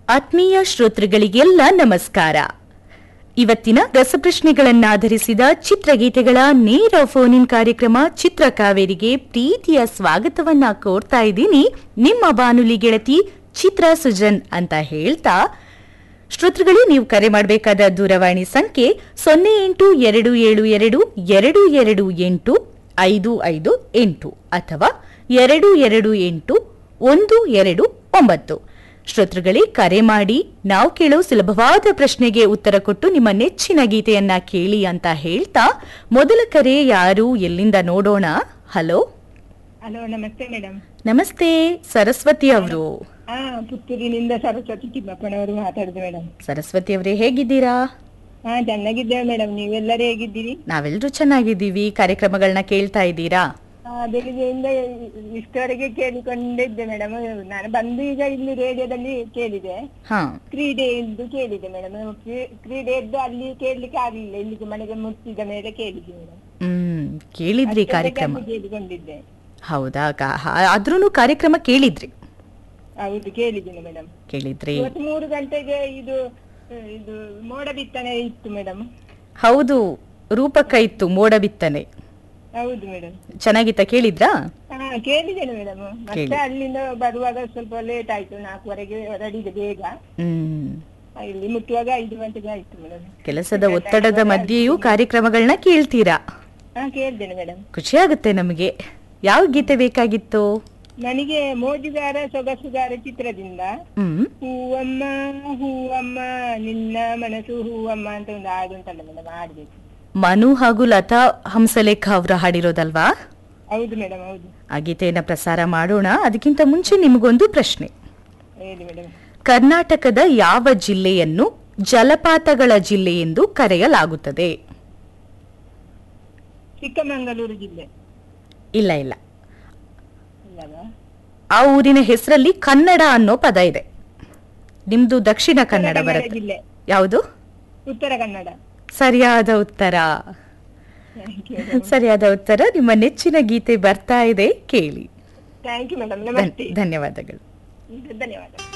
ಆತ್ಮೀಯ ಶ್ರೋತೃಗಳಿಗೆಲ್ಲ ನಮಸ್ಕಾರ ಇವತ್ತಿನ ರಸಪ್ರಶ್ನೆಗಳನ್ನಾಧರಿಸಿದ ಚಿತ್ರಗೀತೆಗಳ ನೇರ ಫೋನ್ ಇನ್ ಕಾರ್ಯಕ್ರಮ ಚಿತ್ರಕಾವೇರಿಗೆ ಪ್ರೀತಿಯ ಸ್ವಾಗತವನ್ನ ಕೋರ್ತಾ ಇದ್ದೀನಿ ನಿಮ್ಮ ಬಾನುಲಿ ಗೆಳತಿ ಚಿತ್ರ ಸುಜನ್ ಅಂತ ಹೇಳ್ತಾ ಶ್ರೋತೃಗಳೇ ನೀವು ಕರೆ ಮಾಡಬೇಕಾದ ದೂರವಾಣಿ ಸಂಖ್ಯೆ ಸೊನ್ನೆ ಎಂಟು ಎರಡು ಏಳು ಎರಡು ಎರಡು ಎರಡು ಎಂಟು ಐದು ಐದು ಎಂಟು ಅಥವಾ ಎರಡು ಎರಡು ಎಂಟು ಒಂದು ಎರಡು ಒಂಬತ್ತು ಶ್ರೋತೃಗಳೇ ಕರೆ ಮಾಡಿ ನಾವು ಕೇಳೋ ಸುಲಭವಾದ ಪ್ರಶ್ನೆಗೆ ಉತ್ತರ ಕೊಟ್ಟು ನಿಮ್ಮ ನೆಚ್ಚಿನ ಗೀತೆಯನ್ನ ಕೇಳಿ ಅಂತ ಹೇಳ್ತಾ ಮೊದಲ ಕರೆ ಯಾರು ಎಲ್ಲಿಂದ ನೋಡೋಣ ಹಲೋ ಹಲೋ ನಮಸ್ತೆ ಮೇಡಮ್ ನಮಸ್ತೆ ಸರಸ್ವತಿ ಅವರು ಹಾ ಪುತ್ತೂರಿನಿಂದ ಸರಸ್ವತಿ ತಿಮ್ಮಪ್ಪನವರು ಮಾತಾಡುದು ಮೇಡಮ್ ಸರಸ್ವತಿ ಅವರೇ ಹೇಗಿದ್ದೀರಾ ಹಾ ಚೆನ್ನಾಗಿದ್ದೇವೆ ಮೇಡಮ್ ನೀವೆಲ್ಲರೂ ಹೇಗಿದ್ದೀರಿ ನಾವೆಲ್ಲರೂ ಚೆನ್ನಾಗಿದ್ದೀವಿ ಕಾರ್ಯಕ್ರಮಗಳನ್ನ ಕೇಳ್ತಾ ಇದ್ದೀರಾ ಆ, ಬೆಳಿಗ್ಗೆಯಿಂದ ಇಷ್ಟವರೆಗೆ ಕೇಳಿಕೊಂಡಿದ್ದೆ ಮೇಡಮ್ ನಾನು ಬಂದು ಈಗ ಇಲ್ಲಿ ರೇಡಿಯೋದಲ್ಲಿ ಕೇಳಿದೆ ಹಾ ಕ್ರೀಡೆ ಎಂದು ಕೇಳಿದೆ ಮೇಡಮ್ ಕ್ರೀಡೆ ಎದ್ದು ಅಲ್ಲಿ ಕೇಳಲಿಕ್ಕೆ ಆಗ್ಲಿಲ್ಲ ಇಲ್ಲಿಗೆ ಮನೆಗೆ ಮುಟ್ಟಿದ ಮೇಲೆ ಕೇಳಿದೆ ಮೇಡಮ್ ಹ್ಮ್ ಕೇಳಿದ್ರಿ ಕಾರ್ಯಕ್ರಮ ಕೇಳಿಕೊಂಡಿದ್ದೆ ಹೌದಾ ಆದ್ರೂ ಕಾರ್ಯಕ್ರಮ ಕೇಳಿದ್ರಿ ಹೌದು ಕೇಳಿದ್ದೀನಿ ಮೇಡಮ್ ಕೇಳಿದ್ರಿ ಇವತ್ತು ಮೂರು ಗಂಟೆಗೆ ಇದು ಆ, ಇದು ಮೋಡ ಬಿತ್ತನೆ ಇತ್ತು ಮೇಡಮ್ ಹೌದು ರೂಪಕ ಇತ್ತು ಮೋಡ ಬಿತ್ತನೆ ಹೌದು ಮೇಡಮ್ ಚೆನ್ನಾಗಿತ್ತ ಕೇಳಿದ್ರಾ ಹಾ ಕೇಳಿದ್ದೇನೆ ಮೇಡಮ್ ಮತ್ತೆ ಕೇಳಿ. ಅಲ್ಲಿಂದ ಬರುವಾಗ ಸ್ವಲ್ಪ ಲೇಟ್ ಆಯ್ತು ನಾಲ್ಕುವರೆಗೆ ಹೊರಡಿದೆ ಬೇಗ ಹ್ಮ್ ಆ, ಇಲ್ಲಿ ಮುಟ್ಟುವಾಗ ಐದು ಗಂಟೆಗೆ ಆಯ್ತು ಮೇಡಮ್ ಕೆಲಸದ ಒತ್ತಡದ ಮಧ್ಯೆಯೂ ಕಾರ್ಯಕ್ರಮಗಳನ್ನ ಕೇಳ್ತೀರಾ ಹಾ ಕೇಳ್ತೇನೆ ಮೇಡಮ್ ಖುಷಿ ಆಗುತ್ತೆ ನಮಗೆ ಯಾವ ಗೀತೆ ಬೇಕಾಗಿತ್ತು ನನಗೆ ಮೋಜುಗಾರ ಸೊಗಸುಗಾರ ಚಿತ್ರದಿಂದ ಹ್ಮ್ ಹೂವಮ್ಮ ಹೂವಮ್ಮ ನಿನ್ನ ಮನಸ್ಸು ಹೂವಮ್ಮ ಅಂತ ಒಂದು ಹಾಡು ಉಂಟಲ್ಲ ಮೇಡಮ್ ಹಾಡ್ಬೇಕು ಮನು ಹಾಗೂ ಲತಾ ಹಂಸಲೇಖ ಅವರ ಹಾಡಿರೋದಲ್ವಾ ಹೌದು ಮೇಡಮ್ ಹೌದು ಆ ಗೀತೆಯನ್ನ ಪ್ರಸಾರ ಮಾಡೋಣ ಅದಕ್ಕಿಂತ ಮುಂಚೆ ನಿಮಗೊಂದು ಪ್ರಶ್ನೆ ಹೇಳಿ ಮೇಡಮ್ ಕರ್ನಾಟಕದ ಯಾವ ಜಿಲ್ಲೆಯನ್ನು ಜಲಪಾತಗಳ ಜಿಲ್ಲೆ ಎಂದು ಕರೆಯಲಾಗುತ್ತದೆ ಚಿಕ್ಕಮಂಗಳೂರು ಜಿಲ್ಲೆ ಇಲ್ಲ ಇಲ್ಲ ಇಲ್ಲವಾ ಆ ಊರಿನ ಹೆಸರಲ್ಲಿ ಕನ್ನಡ ಅನ್ನೋ ಪದ ಇದೆ ನಿಮ್ದು ದಕ್ಷಿಣ ಕನ್ನಡ ಕನ್ನಡ ಬರುತ್ತೆ ಜಿಲ್ಲೆ ಯಾವುದು ಉತ್ತರ ಕನ್ನಡ ಸರಿಯಾದ ಉತ್ತರ ಥ್ಯಾಂಕ್ ಯು ಸರಿಯಾದ ಉತ್ತರ ನಿಮ್ಮ ನೆಚ್ಚಿನ ಗೀತೆ ಬರ್ತಾ ಇದೆ ಕೇಳಿ ಥ್ಯಾಂಕ್ ಯು ಮೇಡಮ್ ಧನ್- ನಮಸ್ತೆ ಧನ್ಯವಾದಗಳು ಧನ್ಯವಾದ